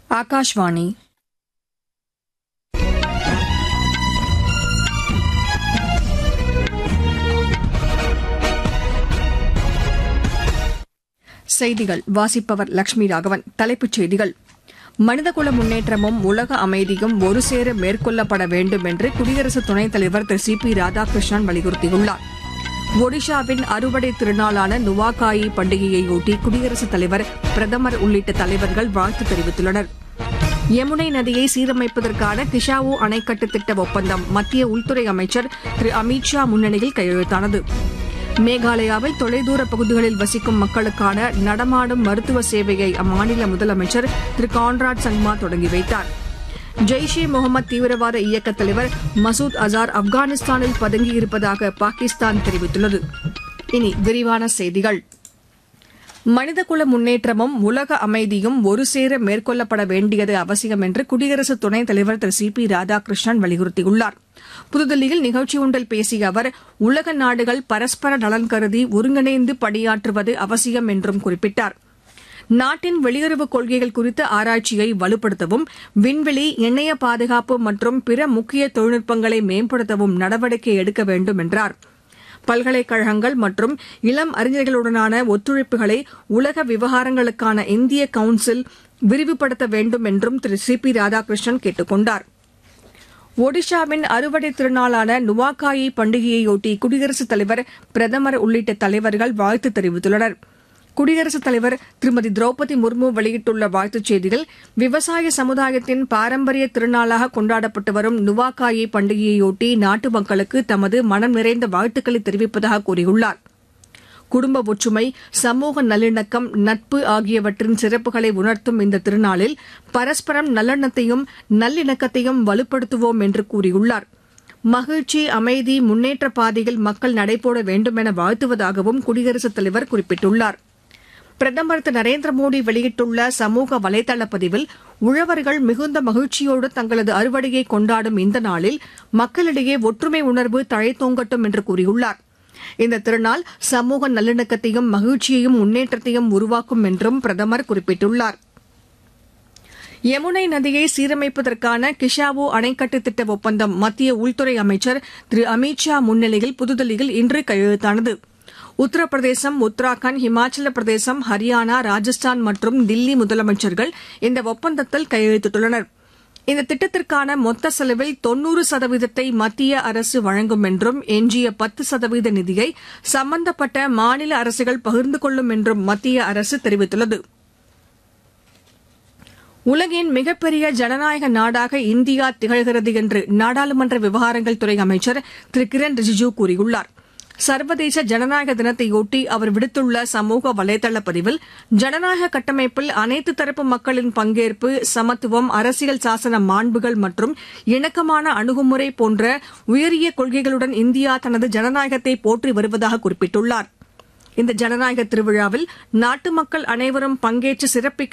ఆకాశవాణి செய்திகள் வாசிப்பவர் லட்சுமி ராகவன் தலைப்புச் செய்திகள் மனிதகுல முன்னேற்றமும் உலக அமைதியும் ஒருசேர மேற்கொள்ளப்பட வேண்டும் என்று குடியரசு துணைத் தலைவர் திரு சி பி ராதாகிருஷ்ணன் வலியுறுத்தியுள்ளார் ஒடிஷாவின் அறுவடை திருநாளான நுவாகாயி பண்டிகையையொட்டி குடியரசுத் தலைவர் பிரதமர் உள்ளிட்ட தலைவர்கள் வாழ்த்து தெரிவித்துள்ளனர் யமுனை நதியை சீரமைப்பதற்கான கிஷாவு அணைக்கட்டு திட்ட ஒப்பந்தம் மத்திய உள்துறை அமைச்சர் திரு அமித் ஷா முன்னிலையில் கையெழுத்தானது மேகாலயாவில் தொலைதூர பகுதிகளில் வசிக்கும் மக்களுக்கான நடமாடும் மருத்துவ சேவையை அம்மாநில முதலமைச்சர் திரு கான்ராட் சங்மா தொடங்கி வைத்தார் ஜெய்ஷ் இ முகமது தீவிரவாத இயக்க தலைவர் மசூத் அசார் ஆப்கானிஸ்தானில் பதுங்கியிருப்பதாக பாகிஸ்தான் தெரிவித்துள்ளது இனி விரிவான செய்திகள் மனிதகுல முன்னேற்றமும் உலக அமைதியும் ஒருசேர மேற்கொள்ளப்பட வேண்டியது அவசியம் என்று குடியரசு துணைத் தலைவர் திரு சி பி ராதாகிருஷ்ணன் வலியுறுத்தியுள்ளார் புதுதில்லியில் நிகழ்ச்சி ஒன்றில் பேசிய அவர் உலக நாடுகள் பரஸ்பர நலன் கருதி ஒருங்கிணைந்து பணியாற்றுவது அவசியம் என்றும் குறிப்பிட்டார் நாட்டின் வெளியுறவுக் கொள்கைகள் குறித்த ஆராய்ச்சியை வலுப்படுத்தவும் விண்வெளி இணைய பாதுகாப்பு மற்றும் பிற முக்கிய தொழில்நுட்பங்களை மேம்படுத்தவும் நடவடிக்கை எடுக்க வேண்டும் என்றார் பல்கலைக்கழகங்கள் மற்றும் இளம் அறிஞர்களுடனான ஒத்துழைப்புகளை உலக விவகாரங்களுக்கான இந்திய கவுன்சில் விரிவுபடுத்த வேண்டும் என்றும் திரு சி பி ராதாகிருஷ்ணன் கேட்டுக் கொண்டார் ஒடிஷாவின் அறுவடை திருநாளான நுவாகாயி பண்டிகையையொட்டி குடியரசுத் தலைவர் பிரதமர் உள்ளிட்ட தலைவர்கள் வாழ்த்து தெரிவித்துள்ளனா் குடியரசுத் தலைவர் திருமதி திரௌபதி முர்மு வெளியிட்டுள்ள வாழ்த்துச் செய்தியில் விவசாய சமுதாயத்தின் பாரம்பரிய திருநாளாக கொண்டாடப்பட்டு வரும் நுவாகாயி பண்டிகையையொட்டி நாட்டு மக்களுக்கு தமது மனம் நிறைந்த வாழ்த்துக்களை தெரிவிப்பதாக கூறியுள்ளார் குடும்ப ஒற்றுமை சமூக நல்லிணக்கம் நட்பு ஆகியவற்றின் சிறப்புகளை உணர்த்தும் இந்த திருநாளில் பரஸ்பரம் நல்லெண்ணத்தையும் நல்லிணக்கத்தையும் வலுப்படுத்துவோம் என்று கூறியுள்ளார் மகிழ்ச்சி அமைதி முன்னேற்ற பாதையில் மக்கள் நடைபோட வேண்டும் என வாழ்த்துவதாகவும் குடியரசுத் தலைவர் குறிப்பிட்டுள்ளாா் பிரதமர் திரு நரேந்திர மோடி வெளியிட்டுள்ள சமூக வலைதள பதிவில் உழவர்கள் மிகுந்த மகிழ்ச்சியோடு தங்களது அறுவடையை கொண்டாடும் இந்த நாளில் மக்களிடையே ஒற்றுமை உணர்வு தழைத்தோங்கட்டும் என்று கூறியுள்ளார் இந்த திருநாள் சமூக நல்லிணக்கத்தையும் மகிழ்ச்சியையும் முன்னேற்றத்தையும் உருவாக்கும் என்றும் பிரதமர் குறிப்பிட்டுள்ளார் யமுனை நதியை சீரமைப்பதற்கான கிஷாவு அணைக்கட்டு திட்ட ஒப்பந்தம் மத்திய உள்துறை அமைச்சர் திரு அமித் ஷா முன்னிலையில் புதுதில்லியில் இன்று கையெழுத்தானது உத்தரப்பிரதேசம் உத்தராகண்ட் ஹிமாச்சல பிரதேசம் ஹரியானா ராஜஸ்தான் மற்றும் தில்லி முதலமைச்சர்கள் இந்த ஒப்பந்தத்தில் கையெழுத்திட்டுள்ளனர் இந்த திட்டத்திற்கான மொத்த செலவில் தொன்னூறு சதவீதத்தை மத்திய அரசு வழங்கும் என்றும் எஞ்சிய பத்து சதவீத நிதியை சம்பந்தப்பட்ட மாநில அரசுகள் பகிர்ந்து கொள்ளும் என்றும் மத்திய அரசு தெரிவித்துள்ளது உலகின் மிகப்பெரிய ஜனநாயக நாடாக இந்தியா திகழ்கிறது என்று நாடாளுமன்ற விவகாரங்கள் துறை அமைச்சர் திரு கிரண் ரிஜிஜூ கூறியுள்ளார் சர்வதேச ஜனநாயக தினத்தையொட்டி அவர் விடுத்துள்ள சமூக வலைதள பதிவில் ஜனநாயக கட்டமைப்பில் அனைத்து தரப்பு மக்களின் பங்கேற்பு சமத்துவம் அரசியல் சாசன மாண்புகள் மற்றும் இணக்கமான அணுகுமுறை போன்ற உயரிய கொள்கைகளுடன் இந்தியா தனது ஜனநாயகத்தை போற்றி வருவதாக குறிப்பிட்டுள்ளார் இந்த ஜனநாயக திருவிழாவில் நாட்டு மக்கள் அனைவரும் பங்கேற்று சிறப்பிக்க